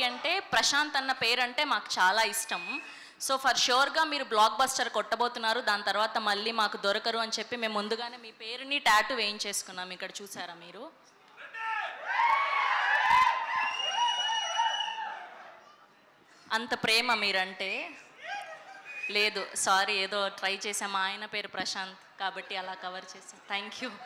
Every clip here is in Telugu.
అంటే ప్రశాంత్ అన్న పేరు అంటే మాకు చాలా ఇష్టం సో ఫర్ షూర్గా మీరు బ్లాక్ బస్టర్ కొట్టబోతున్నారు దాని తర్వాత మళ్ళీ మాకు దొరకరు అని చెప్పి మేము ముందుగానే మీ పేరుని టాటూ వేయించేసుకున్నాం ఇక్కడ చూసారా మీరు అంత ప్రేమ మీరంటే లేదు సారీ ఏదో ట్రై చేసాం మా ఆయన పేరు ప్రశాంత్ కాబట్టి అలా కవర్ చేసాం thank you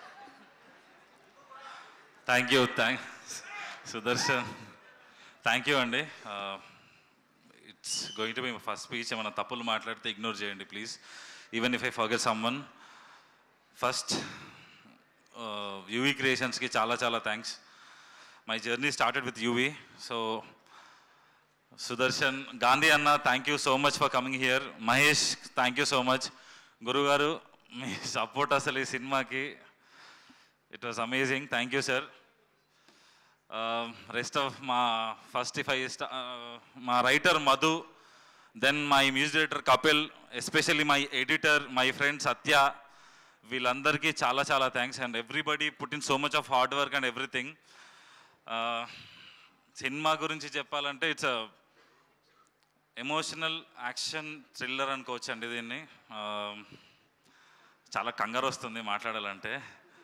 thank you thank Sudarshan thank you అండి it's going to be first speech ఏమైనా తప్పులు మాట్లాడితే ఇగ్నోర్ చేయండి please even if I forget someone first UV క్రియేషన్స్కి చాలా చాలా thanks my journey started with UV so Sudarshan Gandhi అన్న thank you so much for coming here Mahesh thank you so much గురుగారు మీ సపోర్ట్ అసలు ఈ సినిమాకి it was amazing thank you sir rest of మా ఫస్ట్ ఇఫ్ ఐ మా writer Madhu then my music director Kapil especially my editor my friend Satya వీళ్ళందరికీ చాలా చాలా thanks and everybody put in so much of hard work and everything సినిమా గురించి చెప్పాలంటే ఇట్స్ ఎమోషనల్ యాక్షన్ థ్రిల్లర్ అనుకోవచ్చు అండి దీన్ని Uh, చాలా కంగారు వస్తుంది మాట్లాడాలంటే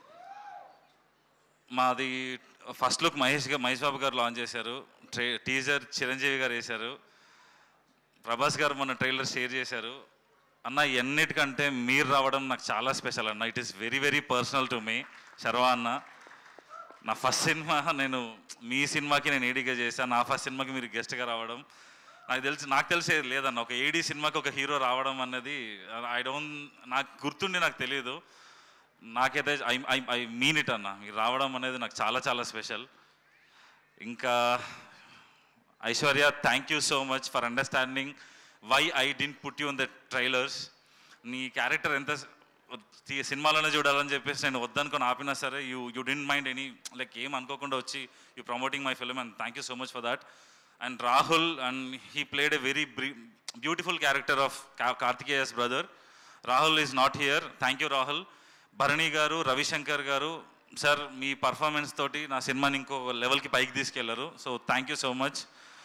మాది ఫస్ట్ లుక్ మహేష్ గారు మహేష్ బాబు గారు లాంచ్ చేశారు ట్రే టీజర్ చిరంజీవి గారు వేశారు ప్రభాస్ గారు మన ట్రైలర్ షేర్ చేశారు అన్న ఎన్నిటికంటే మీరు రావడం నాకు చాలా స్పెషల్ అన్న it is very very personal to me Sharwa అన్న నా ఫస్ట్ సినిమా నేను మీ సినిమాకి నేను ఏడీగా చేశాను నా ఫస్ట్ సినిమాకి మీరు గెస్ట్గా రావడం నాకు తెలిసి నాకు తెలిసేది లేదన్న ఒక ఏడీ సినిమాకి ఒక హీరో రావడం అన్నది ఐ డోంట్ నాకు గుర్తుండి నాకు తెలియదు నాకైతే I I I mean it అన్న మీరు రావడం అనేది నాకు చాలా చాలా స్పెషల్ ఇంకా Aishwarya thank you so much for understanding why I didn't put you in the trailers నీ క్యారెక్టర్ ఎంత తీ- సినిమాలోనే చూడాలని చెప్పేసి నేను వద్దనుకొని ఆపినా సరే you you didn't mind any like ఏం అనుకోకుండా వచ్చి you promoting my film and thank you so much for that and Rahul and he played a very beautiful character of Karthikeya's brother Rahul is not here thank you Rahul Bharani garu Ravishankar గారు సార్ మీ పర్ఫార్మెన్స్ తోటి నా సినిమాని ఇంకో లెవెల్కి పైకి తీసుకెళ్లారు so thank you so much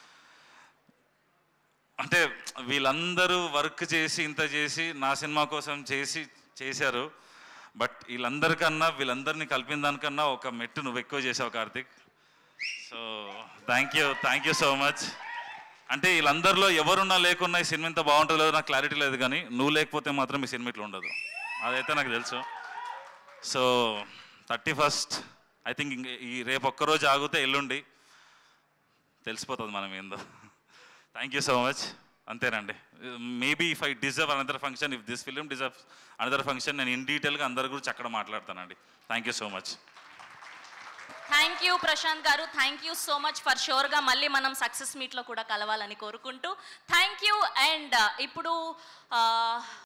అంటే వీళ్ళందరూ వర్క్ చేసి ఇంత చేసి నా సినిమా కోసం చేసి చేశారు బట్ వీళ్ళందరికన్నా వీళ్ళందరినీ కలిపిన దానికన్నా ఒక మెట్టు నువ్వు ఎక్కువ చేసావు Karthik so thank you thank you so much అంటే వీళ్ళందరిలో ఎవరున్నా లేకున్నా ఈ సినిమా ఇంత బాగుంటుందో లేదో నాకు క్లారిటీ లేదు కానీ నువ్వు లేకపోతే మాత్రం ఈ సినిమా ఇట్లా ఉండదు అదైతే నాకు తెలుసు so thirty first I think ఇంక ఈ రేపు ఒక్కరోజు ఆగితే ఎల్లుండి తెలిసిపోతుంది మనం ఏందో థ్యాంక్ యూ సో మచ్ అంతేనండి maybe if I deserve another function if this film deserve another function నేను ఇన్ డీటెయిల్గా అందరి గురించి అక్కడ మాట్లాడతానండి thank you so much thank you Prashanth garu thank you so much for షూర్గా మళ్ళీ మనం సక్సెస్ మీట్లో కూడా కలవాలని కోరుకుంటూ థ్యాంక్ యూ అండ్ ఇప్పుడు ఆ,